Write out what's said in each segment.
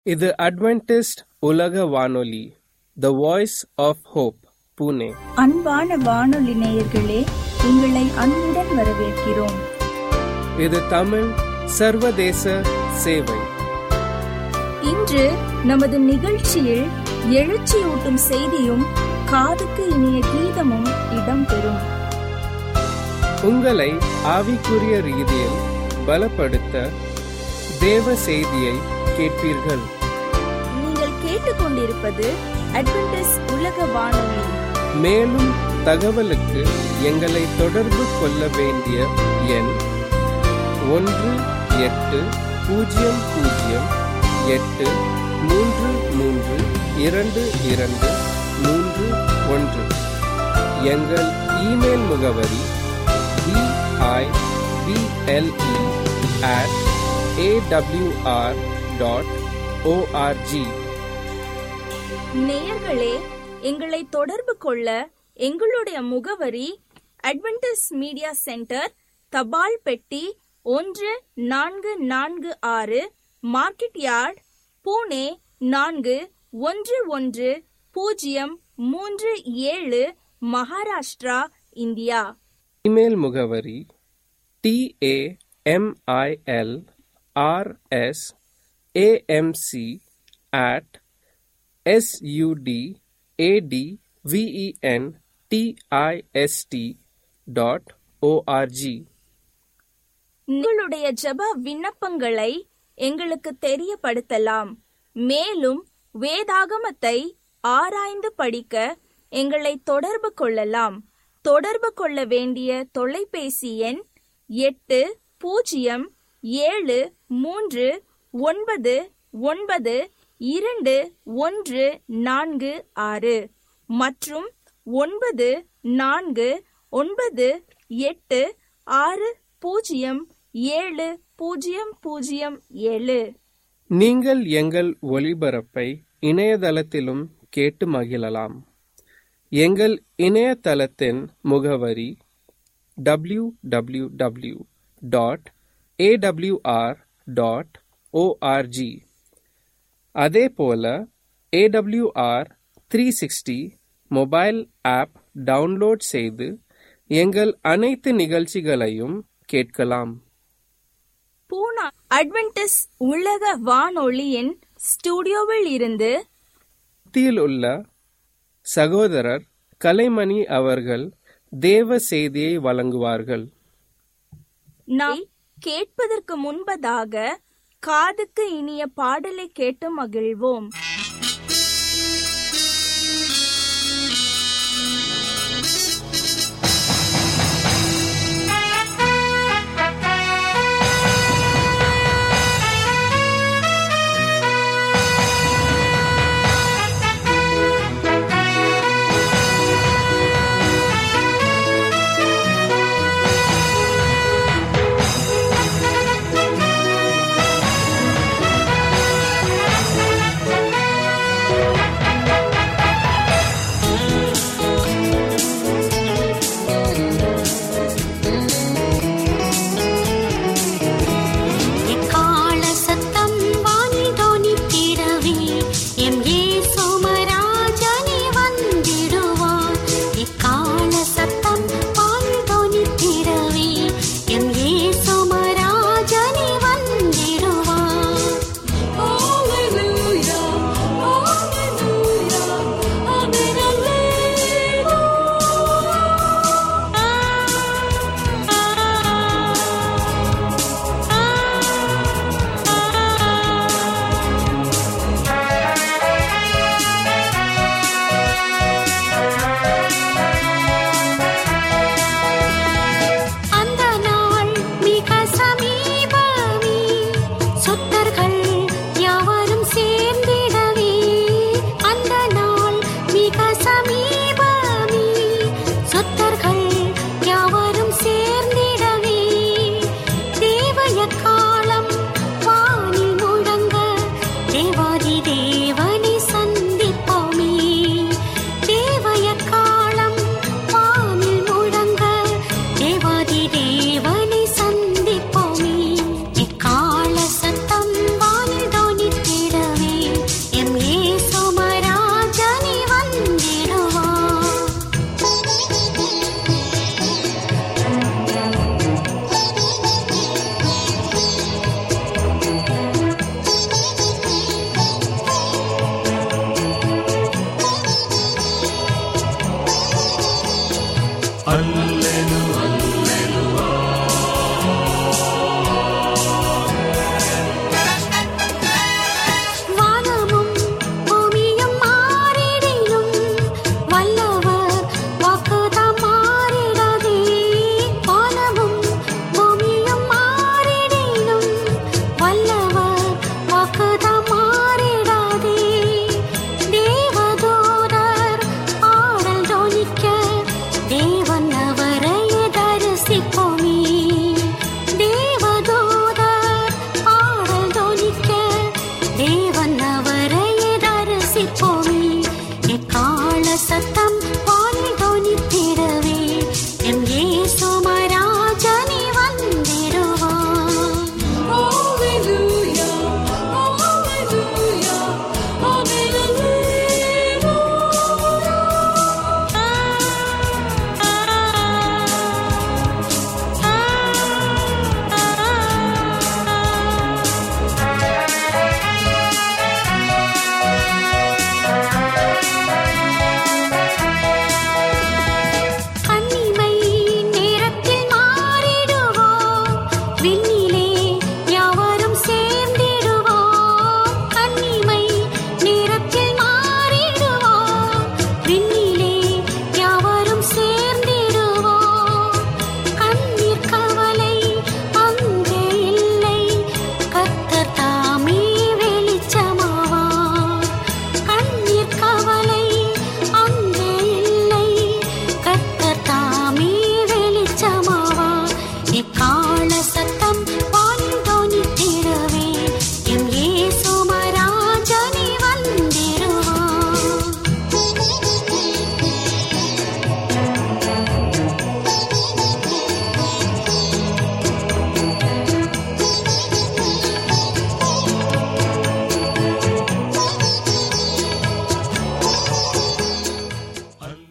இது அட்வென்டிஸ்ட் உலக வானொலி the voice of hope Pune அன்பான வானொலி நேயர்களே உங்களை அன்புடன் வரவேற்கிறோம் இது தமிழ் சர்வதேச சேவை இன்று நமது நிகழ்ச்சியில் எழுச்சியூட்டும் செய்தியும் காதுக்கு இனிய கீதமும் இடம்பெறும் உங்களை ஆவிக்குரிய ரீதியில் பலப்படுத்த தேவ செய்தியை கேட்பீர்கள் நீங்கள் கேட்டுக்கொண்டிருப்பது அட்வென்டிஸ் உலக வானொலி மேலும் தகவலுக்கு எங்களை தொடர்பு கொள்ள வேண்டிய எண் ஒன்று எட்டு பூஜ்ஜியம் பூஜ்ஜியம் எட்டு மூன்று மூன்று இரண்டு இரண்டு மூன்று ஒன்று எங்கள் இமெயில் முகவரி B I B L E at AWR dot O R G நேயர்களே எங்களை தொடர்பு கொள்ள எங்களுடைய முகவரி அட்வென்டிஸ் மீடியா சென்டர் தபால் பெட்டி ஒன்று நான்கு நான்கு ஆறு மார்க்கெட் யார்ட் பூனே நான்கு ஒன்று ஒன்று பூஜ்ஜியம் மூன்று ஏழு மகாராஷ்டிரா இந்தியா இமெயில் முகவரி T A M I L R S A M C at S U D A T V E N T I S T dot O R G உங்களுடைய ஜெப விண்ணப்பங்களை எங்களுக்கு தெரியப்படுத்தலாம் மேலும் வேதாகமத்தை ஆராய்ந்து படிக்க எங்களை தொடர்பு கொள்ளலாம் தொடர்பு கொள்ள வேண்டிய தொலைபேசி எண் எட்டு பூஜ்ஜியம் ஏழு மூன்று ஒன்பது ஒன்பது இரண்டு ஒன்று நான்கு ஆறு மற்றும் ஒன்பது நான்கு ஒன்பது எட்டு ஆறு பூஜ்ஜியம் ஏழு பூஜ்ஜியம் பூஜ்ஜியம் ஏழு நீங்கள் எங்கள் ஒளிபரப்பை இணையதளத்திலும் கேட்டு மகிழலாம் எங்கள் இணையதளத்தின் முகவரி W W W dot AWR dot O R G அதே போல AWR three sixty mobile app download செய்து எங்கள் அனைத்து நிகழ்ச்சிகளையும் கேட்கலாம் பூனா அட்வென்டிஸ் உலக வானொலியின் ஸ்டுடியோவில் இருந்து மத்தியில் உள்ள சகோதரர் கலைமணி அவர்கள் தேவ செய்தியை வழங்குவார்கள் நாம் கேட்பதற்கு முன்பதாக காதுக்கு இனிய பாடலை கேட்டு மகிழ்வோம் எக்கால சத்தம் வானில் தொனித்திடவே, எம் இயேசு மராஜனே வந்திடுவார். எக்கால சத்தம் வானில் தொனித்திடவே, எம் இயேசு மராஜனே வந்திடுவார். Hallelujah, hallelujah, amen, அந்த நாள் மிக சமீபமே சொத்தர்கள் யாவரும் சேர்ந்திடவே அந்த நாள் மிக சமீபமே சொத்தர்கள் யாவரும் சேர்ந்திடவே தேவய காலம் வானில் முழங்க தேவாதி தேவனை சந்திப்போமே தேவய காலம் வானில் முழங்க தேவாதி தேவனை சந்திப்போமே எக்கால சத்தம் வானில் தோனித்திடவே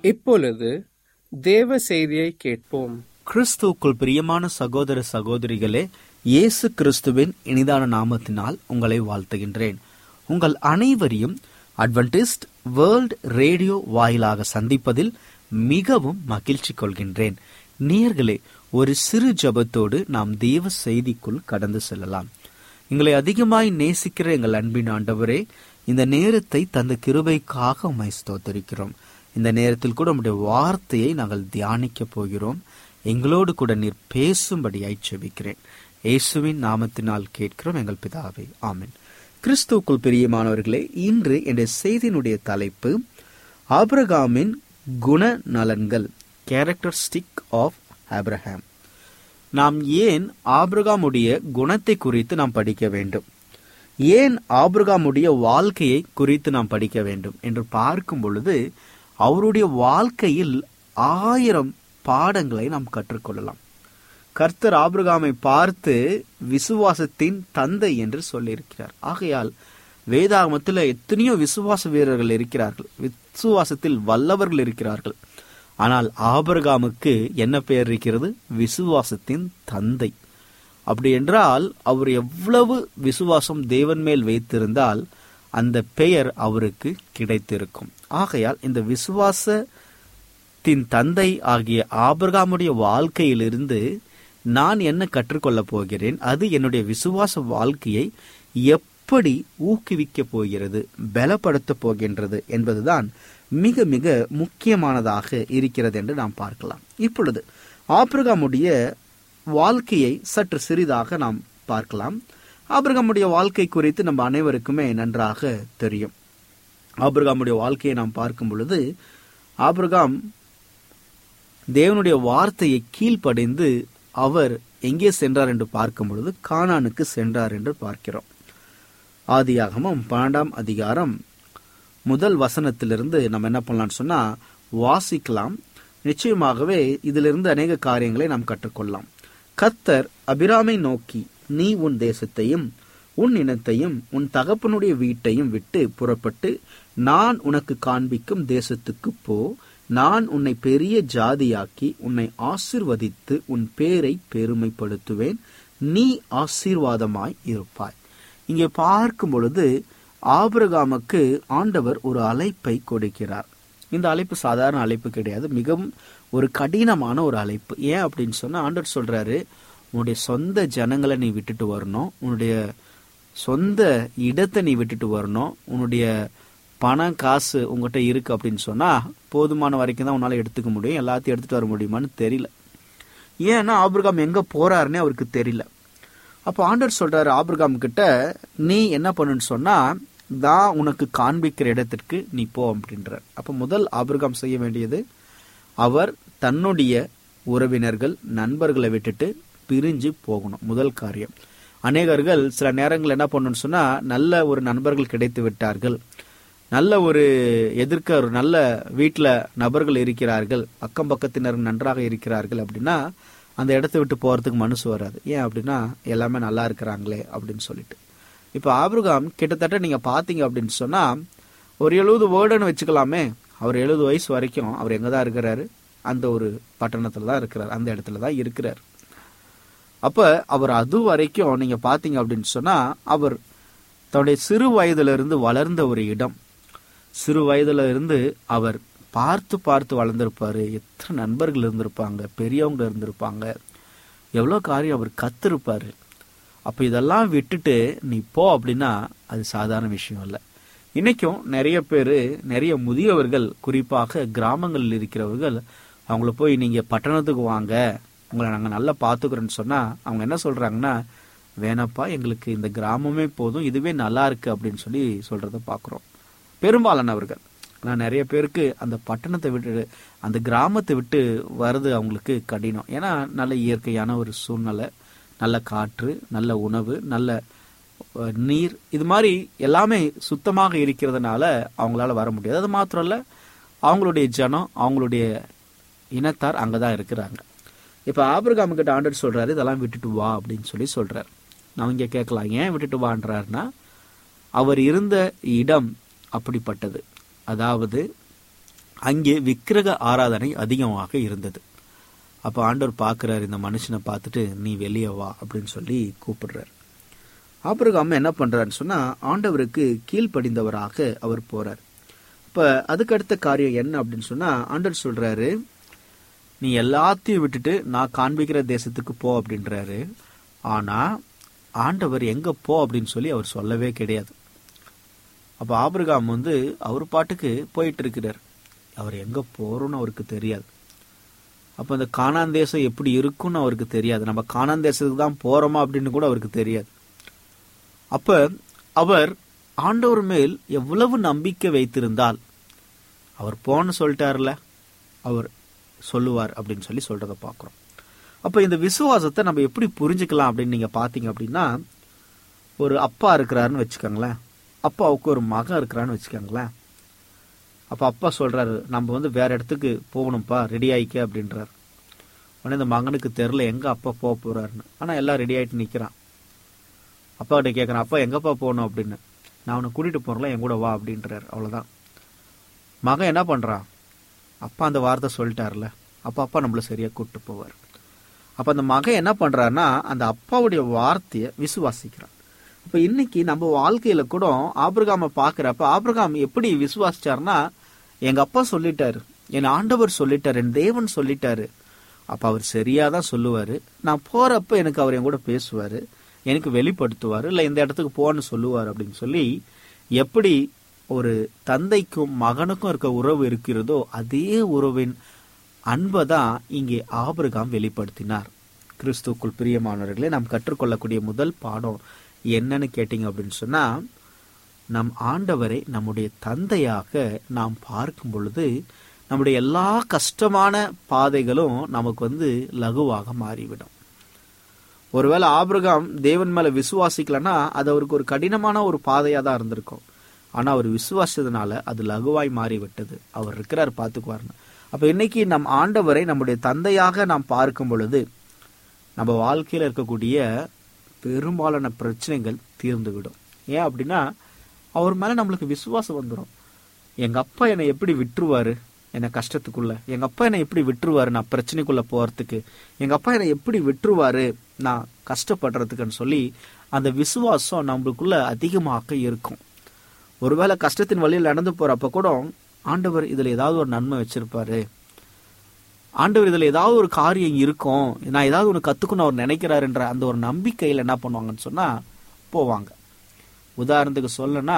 இப்பொழுது தேவ செய்தியை கேட்போம் கிறிஸ்துவுக்குள் பிரியமான சகோதர சகோதரிகளே இயேசு கிறிஸ்துவின் இனிதான நாமத்தினால் உங்களை வாழ்த்துகின்றேன் உங்கள் அனைவரையும் அட்வென்டிஸ்ட் வேர்ல்ட் ரேடியோ வாயிலாக சந்திப்பதில் மிகவும் மகிழ்ச்சி கொள்கின்றேன் நேர்களே ஒரு சிறு ஜபத்தோடு நாம் தேவ செய்திக்குள் கடந்து செல்லலாம் எங்களை அதிகமாய் நேசிக்கிற எங்கள் அன்பின் ஆண்டவரே இந்த நேரத்தை தந்த கிருபைக்காக உம்மை ஸ்தோத்தரிக்கிறோம் இந்த நேரத்தில் கூட உம்முடைய வார்த்தையை நாங்கள் தியானிக்க போகிறோம் எங்களோடு கூட நீர் பேசும்படியாய் செபிக்கிறேன் இயேசுவின் நாமத்தினால் கேட்கிறோம் எங்கள் பிதாவே ஆமென் கிறிஸ்துவுக்குள் பிரியமானவர்களே இன்று என்ற செய்தியினுடைய தலைப்பு ஆபிரகாமின் குணநலன்கள் கேரக்டரிஸ்டிக் ஆஃப் ஆப்ரஹாம் நாம் ஏன் ஆபிரகாமுடைய குணத்தை குறித்து நாம் படிக்க வேண்டும் ஏன் ஆபிரகாமுடைய வாழ்க்கையை குறித்து நாம் படிக்க வேண்டும் என்று பார்க்கும் பொழுது அவருடைய வாழ்க்கையில் ஆயிரம் பாடங்களை நாம் கற்றுக்கொள்ளலாம் கர்த்தர் ஆபிரகாமை பார்த்து விசுவாசத்தின் தந்தை என்று சொல்லியிருக்கிறார் ஆகையால் வேதாகமத்தில் எத்தனையோ விசுவாச வீரர்கள் இருக்கிறார்கள் விசுவாசத்தில் வல்லவர்கள் இருக்கிறார்கள் ஆனால் ஆபிரகாமுக்கு என்ன பெயர் இருக்கிறது விசுவாசத்தின் தந்தை அப்படி என்றால் அவர் எவ்வளவு விசுவாசம் தேவன் மேல் வைத்திருந்தால் அந்த பெயர் அவருக்கு கிடைத்திருக்கும் ஆகையால் இந்த விசுவாசத்தின் தந்தை ஆகிய ஆபிரகாமுடைய வாழ்க்கையிலிருந்து நான் என்ன கற்றுக்கொள்ளப் போகிறேன் அது என்னுடைய விசுவாச வாழ்க்கையை எப்படி ஊக்குவிக்கப் போகிறது பலப்படுத்தப் போகின்றது என்பதுதான் மிக மிக முக்கியமானதாக இருக்கிறது என்று நாம் பார்க்கலாம் இப்பொழுது ஆபிரகாமுடைய வாழ்க்கையை சற்று சிறிதாக நாம் பார்க்கலாம் ஆபிரகாமுடைய வாழ்க்கை குறித்து நம்ம அனைவருக்குமே நன்றாக தெரியும் ஆபிரகாமுடைய வாழ்க்கையை நாம் பார்க்கும் பொழுது ஆபிரகாம் தேவனுடைய வார்த்தையை கீழ்ப்படைந்து அவர் எங்கே சென்றார் என்று பார்க்கும் பொழுது கானானுக்கு சென்றார் என்று பார்க்கிறோம் ஆதியாகமம் பன்னெண்டாம் அதிகாரம் முதல் வசனத்திலிருந்து நம்ம என்ன பண்ணலாம்னு சொன்னா வாசிக்கலாம் நிச்சயமாகவே இதிலிருந்து அநேக காரியங்களை நாம் கற்றுக்கொள்ளலாம் கத்தர் அபிராமை நோக்கி நீ உன் தேசத்தையும் உன் இனத்தையும் உன் தகப்பனுடைய வீட்டையும் விட்டு புறப்பட்டு நான் உனக்கு காண்பிக்கும் தேசத்துக்கு போ நான் உன்னை பெரிய ஜாதியாக்கி உன்னை ஆசிர்வதித்து உன் பேரை பெருமைப்படுத்துவேன் நீ ஆசீர்வாதமாய் இருப்பாய் இங்கே பார்க்கும் பொழுது ஆபிரகாமுக்கு ஆண்டவர் ஒரு அழைப்பை கொடுக்கிறார் இந்த அழைப்பு சாதாரண அழைப்பு கிடையாது மிகவும் ஒரு கடினமான ஒரு அழைப்பு ஏன் அப்படின்னு சொன்னா ஆண்டவர் சொல்றாரு உன்னுடைய சொந்த ஜனங்களை நீ விட்டுட்டு வரணும் உன்னுடைய சொந்த இடத்தை நீ விட்டுட்டு வரணும் உன்னுடைய பணம் காசு உங்ககிட்ட இருக்கு அப்படின்னு சொன்னா போதுமான வரைக்கும் தான் உன்னால எடுத்துக்க முடியும் எல்லாத்தையும் எடுத்துட்டு வர முடியுமான்னு தெரியல ஏன்னா ஆபிரகாம் எங்க போறாருன்னே அவருக்கு தெரியல அப்போ ஆண்டவர் சொல்றாரு ஆபிரகாம் கிட்ட நீ என்ன பண்ணுன்னு சொன்னா தான் உனக்கு காண்பிக்கிற இடத்திற்கு நீ போ அப்படின்ற அப்ப முதல் ஆபிரகாம் செய்ய வேண்டியது அவர் தன்னுடைய உறவினர்கள் நண்பர்களை விட்டுட்டு பிரிஞ்சு போகணும் முதல் காரியம் அநேகர்கள் சில நேரங்கள் என்ன பண்ணணும்னு சொன்னா நல்ல ஒரு நண்பர்கள் கிடைத்து விட்டார்கள் நல்ல ஒரு எதிர்க்க ஒரு நல்ல வீட்டில் நபர்கள் இருக்கிறார்கள் அக்கம் பக்கத்தினர் நன்றாக இருக்கிறார்கள் அப்படின்னா அந்த இடத்த விட்டு போறதுக்கு மனசு வராது ஏன் அப்படின்னா எல்லாமே நல்லா இருக்கிறாங்களே அப்படின்னு சொல்லிட்டு இப்போ ஆபிரகாம் கிட்டத்தட்ட நீங்க பாத்தீங்க அப்படின்னு சொன்னா ஒரு எழுபது வேர்டுன்னு வச்சுக்கலாமே அவர் எழுபது வயசு வரைக்கும் அவர் எங்க தான் இருக்கிறாரு அந்த ஒரு பட்டணத்துல தான் இருக்கிறார் அந்த இடத்துல தான் இருக்கிறார் அப்ப அவர் அது வரைக்கும் நீங்க பாத்தீங்க அப்படின்னு சொன்னா அவர் தன்னுடைய சிறு வயதுல இருந்து வளர்ந்த ஒரு இடம் சிறு வயதுல இருந்து அவர் பார்த்து பார்த்து வளர்ந்திருப்பாரு எத்தனை நண்பர்கள் இருந்திருப்பாங்க பெரியவங்க இருந்திருப்பாங்க எவ்வளோ காரியம் அவர் கத்திருப்பாரு அப்ப இதெல்லாம் விட்டுட்டு நீ போ அப்படின்னா அது சாதாரண விஷயம் இல்லை இன்னைக்கும் நிறைய பேர் நிறைய முதியவர்கள் குறிப்பாக கிராமங்களில் இருக்கிறவர்கள் அவங்கள போய் நீங்க பட்டணத்துக்கு வாங்க உங்களை நாங்கள் நல்லா பார்த்துக்கிறோன்னு சொன்னா அவங்க என்ன சொல்றாங்கன்னா வேணாப்பா எங்களுக்கு இந்த கிராமமே போதும் இதுவே நல்லா இருக்கு அப்படின்னு சொல்லி சொல்றத பார்க்குறோம் பெரும்பாலானவர்கள் ஆனால் நிறைய பேருக்கு அந்த பட்டணத்தை விட்டு அந்த கிராமத்தை விட்டு வர்றது அவங்களுக்கு கடினம் ஏன்னா நல்ல இயற்கையான ஒரு சூழ்நிலை நல்ல காற்று நல்ல உணவு நல்ல அஹ், நீர் இது மாதிரி எல்லாமே சுத்தமாக இருக்கிறதுனால அவங்களால வர முடியாது அது மாத்திரம் இல்ல அவங்களுடைய ஜனம் அவங்களுடைய இனத்தார் அங்கதான் இருக்கிறாங்க இப்ப ஆபிரகாம் கிட்ட ஆண்டர் சொல்றாரு இதெல்லாம் விட்டுட்டு வா அப்படின்னு சொல்லி சொல்றாரு நான் இங்க கேட்கலாம் ஏன் விட்டுட்டு வான்றாருன்னா அவர் இருந்த இடம் அப்படிப்பட்டது அதாவது அங்கே விக்கிரக ஆராதனை அதிகமாக இருந்தது அப்ப ஆண்டவர் பார்க்கிறார் இந்த மனுஷனை பார்த்துட்டு நீ வெளியே வா அப்படின்னு சொல்லி கூப்பிடுறார் ஆபிரகாம் என்ன பண்றாருன்னு சொன்னா ஆண்டவருக்கு கீழ்ப்படிந்தவராக அவர் போறார் இப்ப அதுக்கு அடுத்த காரியம் என்ன அப்படின்னு சொன்னா ஆண்டவர் சொல்றாரு நீ எல்லாத்தையும் விட்டுட்டு நான் காண்பிக்கிற தேசத்துக்கு போ அப்படின்றாரு ஆனா ஆண்டவர் எங்க போ அப்படின்னு சொல்லி அவர் சொல்லவே கிடையாது அப்ப ஆபிரகாம் வந்து அவர் பாட்டுக்கு போயிட்டு இருக்கிறார் அவர் எங்க போறோம்னு அவருக்கு தெரியாது அப்ப இந்த கானான் தேசம் எப்படி இருக்கும்னு அவருக்கு தெரியாது நம்ம கானான் தேசத்துக்கு தான் போறோமா அப்படின்னு கூட அவருக்கு தெரியாது அப்ப அவர் ஆண்டவர் மேல் எவ்வளவு நம்பிக்கை வைத்திருந்தால் அவர் போன்னு சொல்லிட்டார்ல அவர் சொல்லுவார் அப்படின்னு சொல்லி சொல்றத பார்க்குறோம் அப்ப இந்த விசுவாசத்தை நம்ம எப்படி புரிஞ்சுக்கலாம் அப்படின்னு நீங்க பாத்தீங்க அப்படின்னா ஒரு அப்பா இருக்கிறாருன்னு வச்சுக்கோங்களேன் அப்பாவுக்கு ஒரு மகன் இருக்கிறான்னு வச்சுக்கோங்களேன் அப்ப அப்பா சொல்றாரு நம்ம வந்து வேற இடத்துக்கு போகணும்ப்பா ரெடி ஆயிக்க அப்படின்றாரு உடனே இந்த மகனுக்கு தெரில எங்க அப்பா போக போறாருன்னு ஆனா எல்லாம் ரெடி ஆயிட்டு நிக்கிறான் அப்பா கிட்ட கேட்கறான் அப்பா எங்கப்பா போகணும் அப்படின்னு நான் அவனை கூட்டிட்டு போறேன்ல என் கூட வா அப்படின்றாரு அவ்வளவுதான் மகன் என்ன பண்றான் அப்பா அந்த வார்த்தை சொல்லிட்டார்ல அப்ப அப்பா நம்மள சரியா கூப்பிட்டு போவார் அப்ப அந்த மகன் என்ன பண்றாருன்னா அந்த அப்பாவுடைய வார்த்தையை விசுவாசிக்கிறான் அப்ப இன்னைக்கு நம்ம வாழ்க்கையில கூட ஆபிரகாம பாக்குறப்ப ஆபிரகாம் எப்படி விசுவாசிச்சாருன்னா எங்க அப்பா சொல்லிட்டாரு என் ஆண்டவர் சொல்லிட்டாரு என் தேவன் சொல்லிட்டாரு அப்ப அவர் சரியா தான் சொல்லுவாரு நான் போறப்ப எனக்கு அவர் என் கூட பேசுவாரு எனக்கு வெளிப்படுத்துவாரு இல்ல இந்த இடத்துக்கு போன்னு சொல்லுவார் அப்படின்னு சொல்லி எப்படி ஒரு தந்தைக்கும் மகனுக்கும் இருக்க உறவு இருக்கிறதோ அதே உறவின் அன்பை தான் இங்கே ஆபிரகாம் வெளிப்படுத்தினார் கிறிஸ்துக்குள் பிரியமானவர்களே நாம் கற்றுக்கொள்ளக்கூடிய முதல் பாடம் என்னன்னு கேட்டீங்க அப்படின்னு சொன்னா நம் ஆண்டவரை நம்முடைய தந்தையாக நாம் பார்க்கும் பொழுது நம்முடைய எல்லா கஷ்டமான பாதைகளும் நமக்கு வந்து லகுவாக மாறிவிடும் ஒருவேளை ஆபிரகாம் தேவன் மேல விசுவாசிக்கலன்னா அது அவருக்கு ஒரு கடினமான ஒரு பாதையா தான் இருந்திருக்கும் ஆனா அவர் விசுவாசத்தினால அது லகுவாய் மாறிவிட்டது அவர் இருக்கிறார் பார்த்துக்குவார்னு அப்ப இன்னைக்கு நம் ஆண்டவரை நம்முடைய தந்தையாக நாம் பார்க்கும் பொழுது நம்ம வாழ்க்கையில இருக்கக்கூடிய பெரும்பாலான பிரச்சனைகள் தீர்ந்து விடும் ஏன் அப்படின்னா அவர் மேல நம்மளுக்கு விசுவாசம் வந்துடும் எங்க அப்பா என்னை எப்படி விட்டுருவாரு என்னை கஷ்டத்துக்குள்ள எங்க அப்பா என்னை எப்படி விட்டுருவாரு நான் பிரச்சனைக்குள்ள போறதுக்கு எங்க அப்பா என்னை எப்படி விட்டுருவாரு நான் கஷ்டப்படுறதுக்குன்னு சொல்லி அந்த விசுவாசம் நம்மளுக்குள்ள அதிகமாக இருக்கும் ஒருவேளை கஷ்டத்தின் வழியில் நடந்து போறப்ப கூட ஆண்டவர் இதுல ஏதாவது ஒரு நன்மை வச்சிருப்பாரு ஆண்டவர் இதுல ஏதாவது ஒரு காரியம் இருக்கும் நான் ஏதாவது ஒன்று கத்துக்கணும் அவர் நினைக்கிறாருன்ற அந்த ஒரு நம்பிக்கையில் என்ன பண்ணுவாங்கன்னு சொன்னா போவாங்க உதாரணத்துக்கு சொல்லனா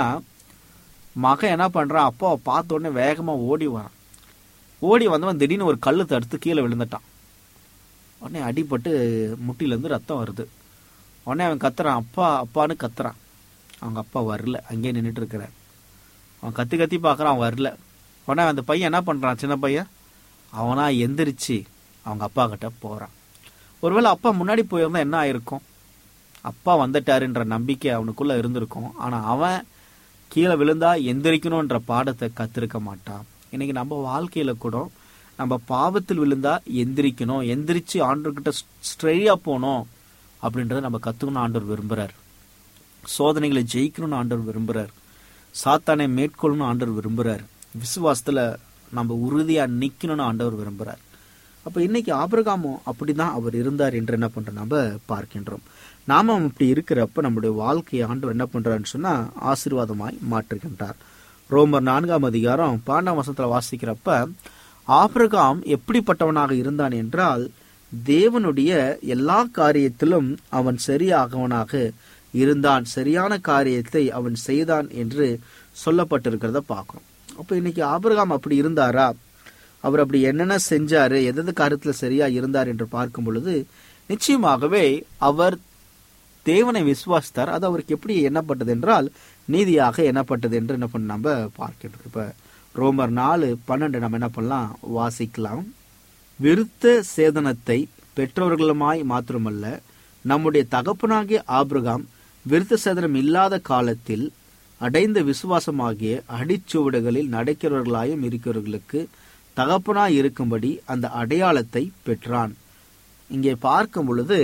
மகன் என்ன பண்றான் அப்பாவை பார்த்த உடனே வேகமா ஓடி வரான் ஓடி வந்தவன் திடீர்னு ஒரு கல்லு தடுத்து கீழே விழுந்துட்டான் உடனே அடிபட்டு முட்டில இருந்து ரத்தம் வருது உடனே அவன் கத்துறான் அப்பா அப்பான்னு கத்துறான் அவங்க அப்பா வரல அங்கேயே நின்றுட்டு இருக்கிறார் அவன் கத்தி கத்தி பார்க்கறான் அவன் வரல உடனே அந்த பையன் என்ன பண்றான் சின்ன பையன் அவனா எந்திரிச்சு அவங்க அப்பா கிட்ட போறான் ஒருவேளை அப்பா முன்னாடி போயிருந்தா என்ன ஆயிருக்கும் அப்பா வந்துட்டாருன்ற நம்பிக்கை அவனுக்குள்ள இருந்திருக்கும் ஆனா அவன் கீழே விழுந்தா எந்திரிக்கணும்ன்ற பாடத்தை கத்திருக்க மாட்டான் இன்னைக்கு நம்ம வாழ்க்கையில கூட நம்ம பாவத்தில் விழுந்தா எந்திரிக்கணும் எந்திரிச்சு ஆண்டவர்கிட்ட ஸ்ட்ரெயியா போகணும் அப்படின்றத நம்ம கத்துக்கணும் ஆண்டவர் விரும்புறார் சோதனைகளை ஜெயிக்கணும்னு ஆண்டவர் விரும்புறார் சாத்தானை மேற்கொள்ளணும் ஆண்டவர் விரும்புறார் விசுவாசத்துல நம்ம உறுதியா நிக்கணும்னு ஆண்டவர் விரும்புறார் அப்ப இன்னைக்கு ஆபிரகாமும் அப்படிதான் அவர் இருந்தார் என்று என்ன பண்றோம் நம்ம பார்க்கின்றோம் நாம அப்படி இருக்கிறப்ப நம்முடைய வாழ்க்கையை ஆண்டவர் என்ன பண்றாருன்னு சொன்னா ஆசீர்வாதமாய் மாற்றுகின்றார் ரோமர் நான்காம் அதிகாரம் பாண்டாம் வசத்துல வாசிக்கிறப்ப ஆபிரகாம் எப்படிப்பட்டவனாக இருந்தான் என்றால் தேவனுடைய எல்லா காரியத்திலும் அவன் சரியாகவனாக இருந்தான் சரியான காரியத்தை அவன் செய்தான் என்று சொல்லப்பட்டிருக்கிறத பார்க்கிறோம் அப்ப இன்னைக்கு ஆபிரகாம் அப்படி இருந்தாரா அவர் அப்படி என்னென்ன செஞ்சாரு எந்தெந்த காரியத்துல சரியா இருந்தார் என்று பார்க்கும் பொழுது நிச்சயமாகவே அவர் தேவனை விசுவாசித்தார் அது அவருக்கு எப்படி எண்ணப்பட்டது என்றால் நீதியாக எண்ணப்பட்டது என்று என்ன பண்ண நம்ம பார்க்கின்றோம் இப்ப ரோமர் நாலு பன்னெண்டு நம்ம என்ன பண்ணலாம் வாசிக்கலாம் விருத்த சேதனத்தை பெற்றவர்களுமாய் மாத்திரமல்ல நம்முடைய தகப்பனாகிய ஆபிரகாம் விருத்த சேதனம் இல்லாத காலத்தில் அடைந்த விசுவாசமாகிய அடிச்சுவடுகளில் நடக்கிறவர்களாயும் இருக்கிறவர்களுக்கு தகப்பனாய் இருக்கும்படி அந்த அடையாளத்தை பெற்றான் இங்கே பார்க்கும் பொழுது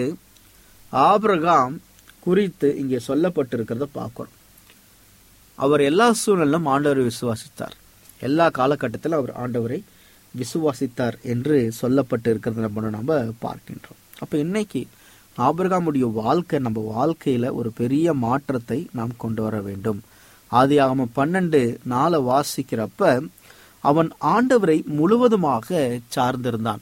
ஆபிரகாம் குறித்து இங்கே சொல்லப்பட்டிருக்கிறத பார்க்கிறோம் அவர் எல்லா சூழலும் ஆண்டவரை விசுவாசித்தார் எல்லா காலகட்டத்திலும் அவர் ஆண்டவரை விசுவாசித்தார் என்று சொல்லப்பட்டு இருக்கிறது நம்ம நம்ம பார்க்கின்றோம் அப்ப இன்னைக்கு ஆபிரகாமுடைய வாழ்க்கை நம்ம வாழ்க்கையில ஒரு பெரிய மாற்றத்தை நாம் கொண்டு வர வேண்டும் ஆதி அவன் பன்னெண்டு நாளை வாசிக்கிறப்ப அவன் ஆண்டவரை முழுவதுமாக சார்ந்திருந்தான்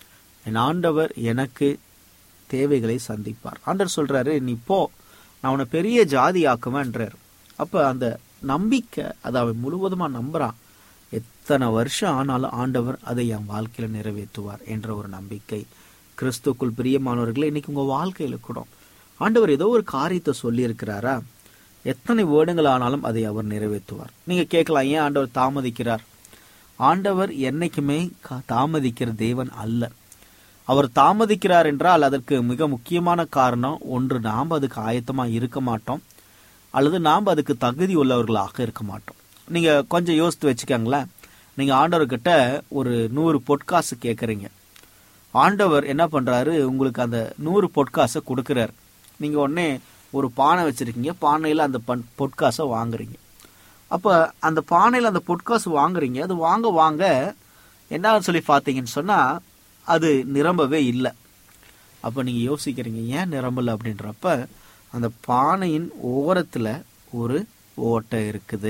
என் ஆண்டவர் எனக்கு தேவைகளை சந்திப்பார் ஆண்டவர் சொல்றாரு நீ போ நான் உன்னை பெரிய ஜாதி ஆக்குவேன்றார் அப்ப அந்த நம்பிக்கை அதை அவன் முழுவதுமா நம்புறான் எத்தனை வருஷம் ஆனாலும் ஆண்டவர் அதை என் வாழ்க்கையில நிறைவேற்றுவார் என்ற ஒரு நம்பிக்கை கிறிஸ்துக்குள் பிரியமானவர்களே இன்னைக்கு உங்க வாழ்க்கையில கூட ஆண்டவர் ஏதோ ஒரு காரியத்தை சொல்லி இருக்கிறாரா எத்தனை வேர்டுகள் ஆனாலும் அதை அவர் நிறைவேற்றுவார் நீங்க கேட்கலாம் ஏன் ஆண்டவர் தாமதிக்கிறார் ஆண்டவர் என்னைக்குமே கா- தாமதிக்கிற தேவன் அல்ல அவர் தாமதிக்கிறார் என்றால் அதற்கு மிக முக்கியமான காரணம் ஒன்று நாம் அதுக்கு ஆயத்தமா இருக்க மாட்டோம் அல்லது நாம் அதுக்கு தகுதி உள்ளவர்களாக இருக்க மாட்டோம் நீங்க கொஞ்சம் யோசித்து வச்சுக்கோங்களேன் நீங்க ஆண்டவர்கிட்ட ஒரு நூறு பொட்காசு கேட்குறீங்க ஆண்டவர் என்ன பண்றாரு உங்களுக்கு அந்த நூறு பொட்காசை கொடுக்கறாரு நீங்க உடனே ஒரு பானை வச்சிருக்கீங்க பானையில அந்த பண் பொட்காசை வாங்குறீங்க அப்ப அந்த பானையில அந்த பொட்காசு வாங்குறீங்க அது வாங்க வாங்க என்ன சொல்லி பார்த்தீங்கன்னு சொன்னா அது நிரம்பவே இல்லை அப்ப நீங்க யோசிக்கிறீங்க ஏன் நிரம்பல அப்படின்றப்ப அந்த பானையின் ஓரத்துல ஒரு ஓட்டை இருக்குது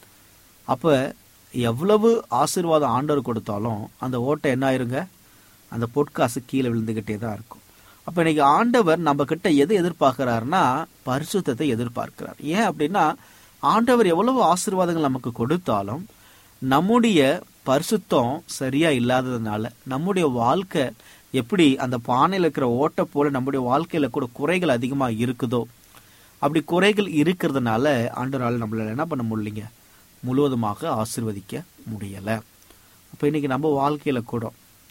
அப்ப எவ்வளவு ஆசீர்வாதம் ஆண்டவர் கொடுத்தாலும் அந்த ஓட்டை என்ன ஆயிருங்க அந்த பொற்காசு கீழே விழுந்துகிட்டே தான் இருக்கும் அப்ப இன்னைக்கு ஆண்டவர் நம்ம கிட்ட எது எதிர்பார்க்கிறாருன்னா பரிசுத்தத்தை எதிர்பார்க்கிறார் ஏன் அப்படின்னா ஆண்டவர் எவ்வளவு ஆசீர்வாதங்கள் நமக்கு கொடுத்தாலும் நம்முடைய பரிசுத்தம் சரியா இல்லாததுனால நம்முடைய வாழ்க்கை எப்படி அந்த பானையில் இருக்கிற ஓட்டை போல நம்முடைய வாழ்க்கையில கூட குறைகள் அதிகமா இருக்குதோ அப்படி குறைகள் இருக்கிறதுனால ஆண்டவரால் நம்மளால என்ன பண்ண முடியலைங்க முழுவதுமாக ஆசிர்வதிக்க முடியல அப்ப இன்னைக்கு நம்ம வாழ்க்கையில கூட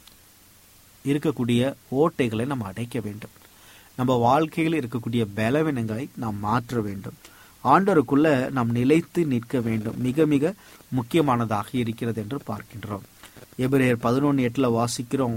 இருக்கக்கூடிய ஓட்டைகளை நம்ம அடைக்க வேண்டும் நம்ம வாழ்க்கையில் இருக்கக்கூடிய பலவீனங்களை நாம் மாற்ற வேண்டும் ஆண்டவருக்குள்ள நாம் நிலைத்து நிற்க வேண்டும் மிக மிக முக்கியமானதாக இருக்கிறது என்று பார்க்கின்றோம் எபிரேயர் பதினொன்று எட்டுல வாசிக்கிறோம்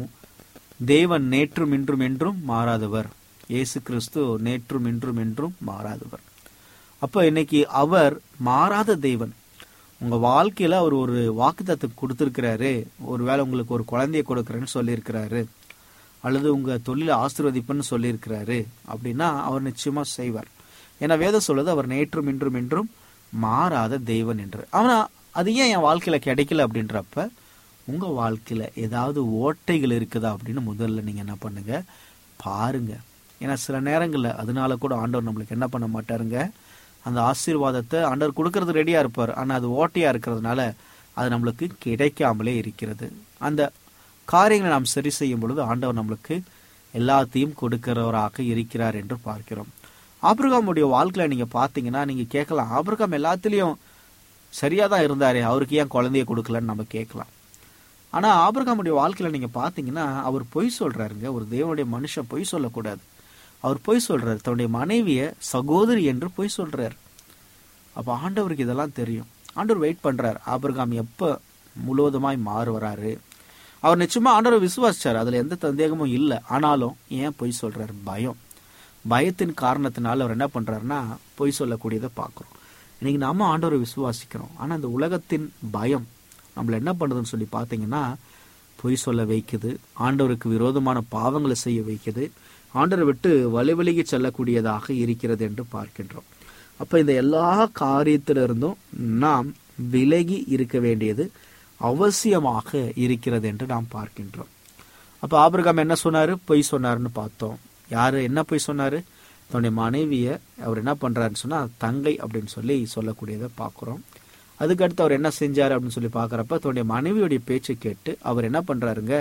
தேவன் நேற்றும் இன்றும் என்றும் மாறாதவர் இயேசு கிறிஸ்து நேற்றும் இன்றும் என்றும் மாறாதவர் அப்ப இன்னைக்கு அவர் மாறாத தேவன் உங்க வாழ்க்கையில அவர் ஒரு வாக்குத்தத்தை கொடுத்திருக்கிறாரு ஒருவேளை உங்களுக்கு ஒரு குழந்தைய கொடுக்கறேன்னு சொல்லியிருக்கிறாரு அல்லது உங்க தொழிலை ஆசீர்வதிப்புன்னு சொல்லியிருக்கிறாரு அப்படின்னா அவர் நிச்சயமா செய்வார் ஏன்னா வேதம் சொல்லுது அவர் நேற்றும் இன்றும் என்றும் மாறாத தேவன் என்று ஆனா அது ஏன் என் வாழ்க்கையில கிடைக்கல அப்படின்றப்ப உங்க வாழ்க்கையில ஏதாவது ஓட்டைகள் இருக்குதா அப்படின்னு முதல்ல நீங்க என்ன பண்ணுங்க பாருங்க ஏன்னா சில நேரங்கள்ல அதனால கூட ஆண்டவர் நம்மளுக்கு என்ன பண்ண மாட்டாருங்க அந்த ஆசீர்வாதத்தை ஆண்டவர் கொடுக்கறது ரெடியா இருப்பார் ஆனா அது ஓட்டையா இருக்கிறதுனால அது நம்மளுக்கு கிடைக்காமலே இருக்கிறது அந்த காரியங்களை நாம் சரி செய்யும் பொழுது ஆண்டவர் நம்மளுக்கு எல்லாத்தையும் கொடுக்கிறவராக இருக்கிறார் என்று பார்க்கிறோம் ஆபிரகாமுடைய வாழ்க்கையில நீங்க பாத்தீங்கன்னா நீங்க கேட்கலாம் ஆபிரகாம் எல்லாத்துலயும் சரியா தான் இருந்தாரே அவருக்கு ஏன் குழந்தைய கொடுக்கலன்னு நம்ம கேட்கலாம் ஆனா ஆபிரகாமுடைய வாழ்க்கையில நீங்க பாத்தீங்கன்னா அவர் பொய் சொல்றாருங்க ஒரு தேவனுடைய மனுஷன் பொய் சொல்லக்கூடாது அவர் பொய் சொல்றாரு தன்னுடைய மனைவிய சகோதரி என்று பொய் சொல்றாரு அப்ப ஆண்டவருக்கு இதெல்லாம் தெரியும் ஆண்டவர் வெயிட் பண்றாரு ஆபிரகாம் எப்ப முழுவதுமாய் மாறுவராரு அவர் நிச்சயமா ஆண்டவரை விசுவாசிச்சார் அதுல எந்த சந்தேகமும் இல்லை ஆனாலும் ஏன் பொய் சொல்றாரு பயம் பயத்தின் காரணத்தினால அவர் என்ன பண்றாருன்னா பொய் சொல்லக்கூடியதை பார்க்கிறோம் இன்னைக்கு நாம ஆண்டவரை விசுவாசிக்கிறோம் ஆனா அந்த உலகத்தின் பயம் நம்மள என்ன பண்ணுதுன்னு சொல்லி பார்த்தீங்கன்னா பொய் சொல்ல வைக்குது ஆண்டவருக்கு விரோதமான பாவங்களை செய்ய வைக்குது ஆண்டவரை விட்டு வழி விலகி செல்லக்கூடியதாக இருக்கிறது என்று பார்க்கின்றோம் அப்ப இந்த எல்லா காரியத்திலிருந்தும் நாம் விலகி இருக்க வேண்டியது அவசியமாக இருக்கிறது என்று நாம் பார்க்கின்றோம் அப்ப ஆபிரகாம் என்ன சொன்னாரு பொய் சொன்னாருன்னு பார்த்தோம் யாரு என்ன பொய் சொன்னாரு தன்னுடைய மனைவிய அவர் என்ன பண்றாருன்னு சொன்னா தங்கை அப்படின்னு சொல்லி சொல்லக்கூடியதை பார்க்கிறோம் அதுக்கடுத்து அவர் என்ன செஞ்சாரு அப்படின்னு சொல்லி பார்க்கறப்ப தன்னுடைய மனைவியுடைய பேச்சை கேட்டு அவர் என்ன பண்றாருங்க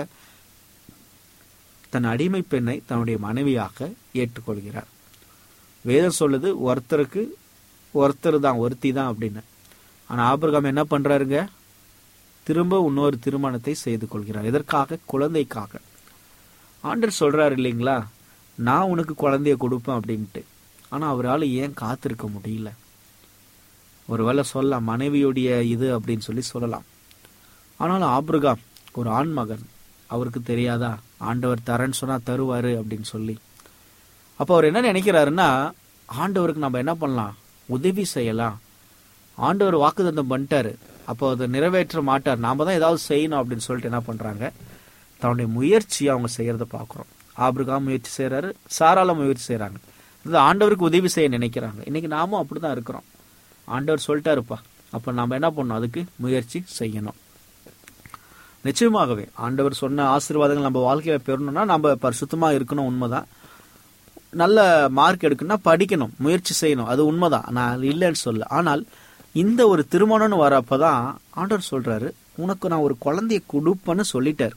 தன் அடிமை பெண்ணை தன்னுடைய மனைவியாக ஏற்றுக்கொள்கிறார் வேதம் சொல்லுது ஒருத்தருக்கு ஒருத்தர் தான் ஒருத்தி தான் அப்படின்னு ஆனா ஆபிரகாம் என்ன பண்றாருங்க திரும்ப இன்னொரு திருமணத்தை செய்து கொள்கிறார் எதற்காக குழந்தைக்காக ஆண்டர் சொல்றாரு இல்லைங்களா நான் உனக்கு குழந்தைய கொடுப்பேன் அப்படின்ட்டு ஆனா அவரால் ஏன் காத்திருக்க முடியல ஒருவேளை சொல்லலாம் மனைவியுடைய இது அப்படின்னு சொல்லி சொல்லலாம் ஆனாலும் ஆபிரகாம் ஒரு ஆண் மகன் அவருக்கு தெரியாதா ஆண்டவர் தரேன்னு சொன்னா தருவாரு அப்படின்னு சொல்லி அப்போ அவர் என்ன நினைக்கிறாருன்னா ஆண்டவருக்கு நம்ம என்ன பண்ணலாம் உதவி செய்யலாம் ஆண்டவர் வாக்குத்தத்தம் பண்ணிட்டாரு அப்போ அதை நிறைவேற்ற மாட்டார் நாம தான் ஏதாவது செய்யணும் அப்படின்னு சொல்லிட்டு என்ன பண்றாங்க தன்னுடைய முயற்சியை அவங்க செய்யறத பார்க்குறோம் ஆபிரகாம் முயற்சி செய்றாரு சாரால முயற்சி செய்றாங்க இது ஆண்டவருக்கு உதவி செய்ய நினைக்கிறாங்க இன்னைக்கு நாமும் அப்படிதான் இருக்கிறோம் ஆண்டவர் சொல்லிட்டாருப்பா அப்ப நாம என்ன பண்ணணும் அதுக்கு முயற்சி செய்யணும் நிச்சயமாகவே ஆண்டவர் சொன்ன ஆசீர்வாதங்கள் நம்ம வாழ்க்கையில பெறணும்னா நம்ம பரிசுத்தமா இருக்கணும் உண்மைதான் நல்ல மார்க் எடுக்கணும்னா படிக்கணும் முயற்சி செய்யணும் அது உண்மைதான் நான் இல்லைன்னு சொல்ல ஆனால் இந்த ஒரு திருமணம்னு வரப்பதான் ஆண்டவர் சொல்றாரு உனக்கு நான் ஒரு குழந்தைய கொடுப்பேன்னு சொல்லிட்டாரு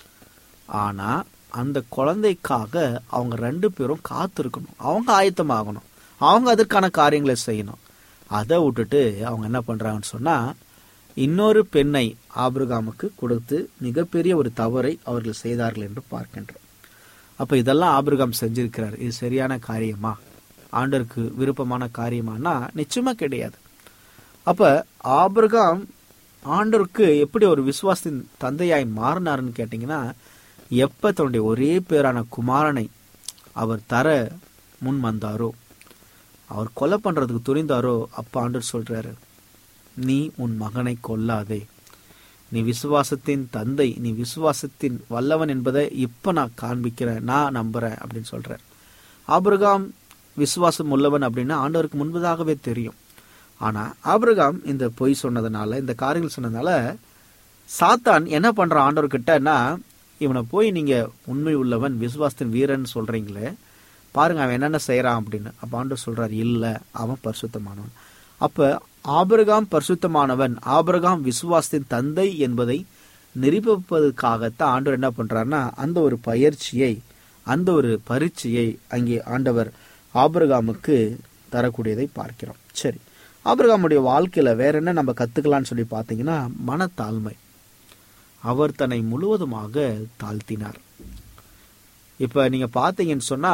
ஆனா அந்த குழந்தைக்காக அவங்க ரெண்டு பேரும் காத்திருக்கணும் அவங்க ஆயத்தமாகணும் அவங்க அதற்கான காரியங்களை செய்யணும் அதை விட்டுட்டு அவங்க என்ன பண்றாங்கன்னு சொன்னா இன்னொரு பெண்ணை ஆபிரகாமுக்கு கொடுத்து மிகப்பெரிய ஒரு தவறை அவர்கள் செய்தார்கள் என்று பார்க்கின்றோம் அப்ப இதெல்லாம் ஆபிரகாம் செஞ்சிருக்கிறார் இது சரியான காரியமா ஆண்டருக்கு விருப்பமான காரியமானா நிச்சயமா கிடையாது அப்ப ஆபிரகாம் ஆண்டவருக்கு எப்படி ஒரு விசுவாசத்தின் தந்தையாய் மாறினாருன்னு கேட்டீங்கன்னா எப்ப தன்னுடைய ஒரே பேரான குமாரனை அவர் தர முன் வந்தாரோ அவர் கொலை பண்றதுக்கு துணிந்தாரோ அப்ப ஆண்டவர் சொல்றாரு நீ உன் மகனை கொல்லாதே நீ விசுவாசத்தின் தந்தை நீ விசுவாசத்தின் வல்லவன் என்பதை இப்ப நான் காண்பிக்கிறேன் நான் நம்புறேன் அப்படின்னு சொல்றார் ஆபிரகாம் விசுவாசம் உள்ளவன் அப்படின்னா ஆண்டவருக்கு முன்பதாகவே தெரியும் ஆனா ஆபிரகாம் இந்த பொய் சொன்னதுனால இந்த காரியங்கள் சொன்னதுனால சாத்தான் என்ன பண்றான் ஆண்டவர்கிட்டனா இவனை போய் நீங்க உண்மை உள்ளவன் விசுவாசத்தின் வீரன் சொல்றீங்களே பாருங்க அவன் என்னென்ன செய்யறான் அப்படின்னு அப்ப ஆண்டவர் சொல்றாரு இல்ல அவன் பரிசுத்தமானவன் அப்ப ஆபிரகாம் பரிசுத்தமானவன் ஆபிரகாம் விசுவாசத்தின் தந்தை என்பதை நிரூபிப்பதற்காகத்தான் ஆண்டவர் என்ன பண்றாருன்னா அந்த ஒரு பயிற்சியை அந்த ஒரு பரீட்சையை அங்கே ஆண்டவர் ஆபிரகாமுக்கு தரக்கூடியதை பார்க்கிறோம் சரி ஆபிரகாமுடைய வாழ்க்கையில வேற என்ன நம்ம கத்துக்கலாம்னு சொல்லி பார்த்தீங்கன்னா மனத்தாழ்மை அவர் தன்னை முழுவதுமாக தாழ்த்தினார் இப்ப நீங்க பாத்தீங்கன்னு சொன்னா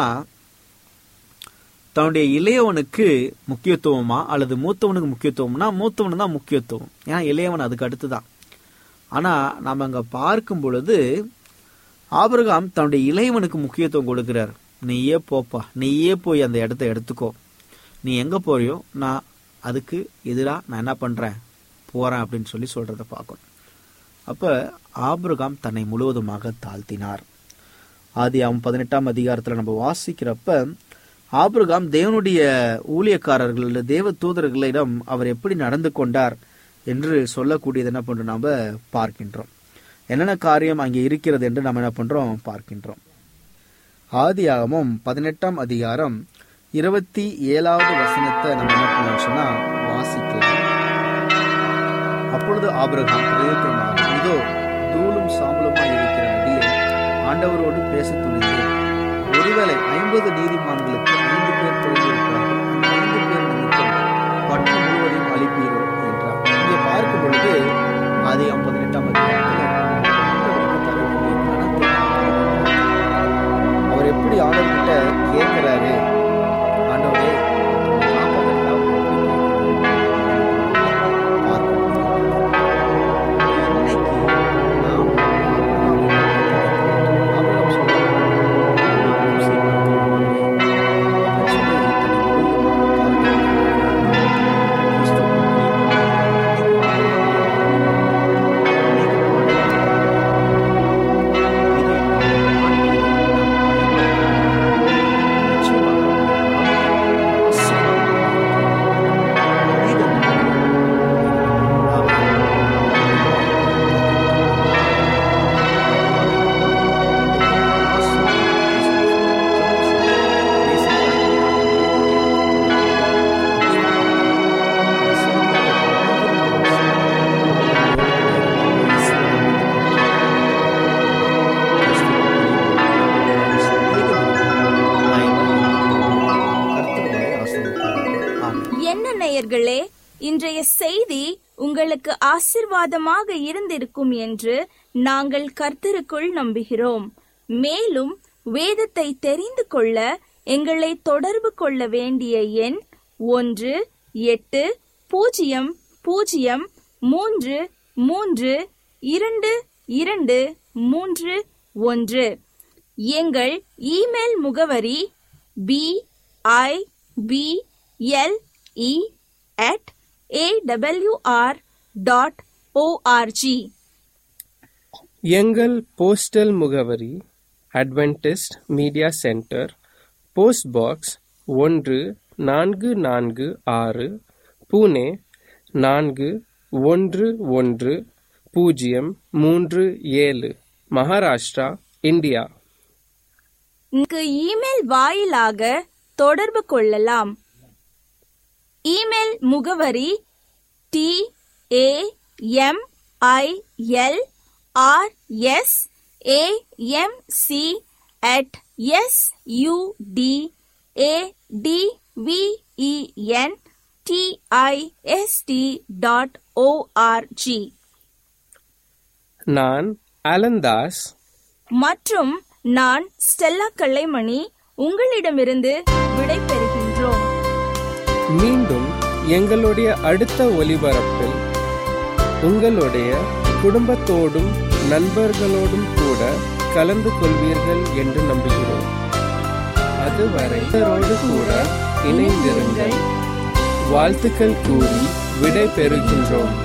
தன்னுடைய இளையவனுக்கு முக்கியத்துவமா அல்லது மூத்தவனுக்கு முக்கியத்துவம்னா மூத்தவனு தான் முக்கியத்துவம் ஏன்னா இளையவன் அதுக்கு அடுத்து தான் ஆனா நாம அங்க பார்க்கும் பொழுது ஆபிரகாம் தன்னுடைய இளையவனுக்கு முக்கியத்துவம் கொடுக்கிறார் நீயே போப்பா நீயே போய் அந்த இடத்த எடுத்துக்கோ நீ எங்க போறியோ நான் அதுக்கு எதிராக நான் என்ன பண்றேன் போறேன் அப்படின்னு சொல்லி சொல்றத பார்க்கணும் அப்ப ஆபிரகாம் தன்னை முழுவதுமாக தாழ்த்தினார் ஆதி அவன் பதினெட்டாம் அதிகாரத்துல நம்ம வாசிக்கிறப்ப ஆபிரகாம் தேவனுடைய ஊழியக்காரர்கள் தேவ தூதர்களிடம் அவர் எப்படி நடந்து கொண்டார் என்று சொல்லக்கூடியது என்ன பண்றோம் நாம பார்க்கின்றோம் என்னென்ன காரியம் அங்கே இருக்கிறது என்று நம்ம என்ன பண்றோம் பார்க்கின்றோம் ஆதியாகமும் பதினெட்டாம் அதிகாரம் இருபத்தி ஏழாவது வசனத்தை நம்ம என்ன பண்ணலாம் சொன்னா வாசிக்கலாம் அப்பொழுது ஆபிரகாம் பிரயோஜனமாக இதோ தூளும் சாம்பலுமாய் இருக்கிற அடியை ஆண்டவரோடு பேச துணிந்தேன் ஒருவேளை ஐம்பது நீதிமான்களுக்கு ஐந்து பேர் பிறந்திருக்கிறார்கள் அந்த ஐந்து பேர் நிமித்தம் பட்டணம் முழுவதையும் அழிப்பீரோ என்றார் இங்கே பார்க்கும் பொழுது அதே பதினெட்டாம் அதிகாரத்தில் ஆண்டவருக்கு தர வேண்டிய கனத்தை அவர் எப்படி ஆண்டவர்கிட்ட கேட்கிறாரு ஆண்டவரே என்னை காப்பாற்றுங்க அவர் எப்படி கேட்கிறாரு. பார்க்க முடியும். இன்னைக்கு நாம் ஆபிரகாம் சொல்றாரு, என்ன நேயர்களே இன்றைய செய்தி உங்களுக்கு ஆசிர்வாதமாக இருந்திருக்கும் என்று நாங்கள் கர்த்தருக்குள் நம்புகிறோம் மேலும் வேதத்தை தெரிந்து கொள்ள எங்களை தொடர்பு கொள்ள வேண்டிய எண் ஒன்று எட்டு பூஜ்ஜியம் பூஜ்ஜியம் மூன்று மூன்று இரண்டு இரண்டு மூன்று ஒன்று எங்கள் இமெயில் முகவரி B I B L E at AWR dot O R G எங்கள் போஸ்டல் முகவரி Adventist media centre post box ஒன்று நான்கு நான்கு ஆறு புனே நான்கு ஒன்று ஒன்று பூஜ்ஜியம் மூன்று ஏழு மகாராஷ்டிரா இந்தியா இங்கு இமெயில் வாயிலாக தொடர்பு கொள்ளலாம் இமெயில் முகவரி T A M I L R S A M C at S U D A T V E N T I S T dot O R G நான் அலந்தாஸ் மற்றும் நான் ஸ்டெல்லா கல்லைமணி உங்களிடமிருந்து விடை பெறுகின்றோம் மீண்டும் எங்களுடைய அடுத்த ஒலிபரப்பில் உங்களுடைய குடும்பத்தோடும் நண்பர்களோடும் கூட கலந்து கொள்வீர்கள் என்று நம்புகிறோம் அதுவரை இவரோடு கூட இணைந்திருங்கள் வாழ்த்துக்கள் கூறி விடை பெறுகின்றோம்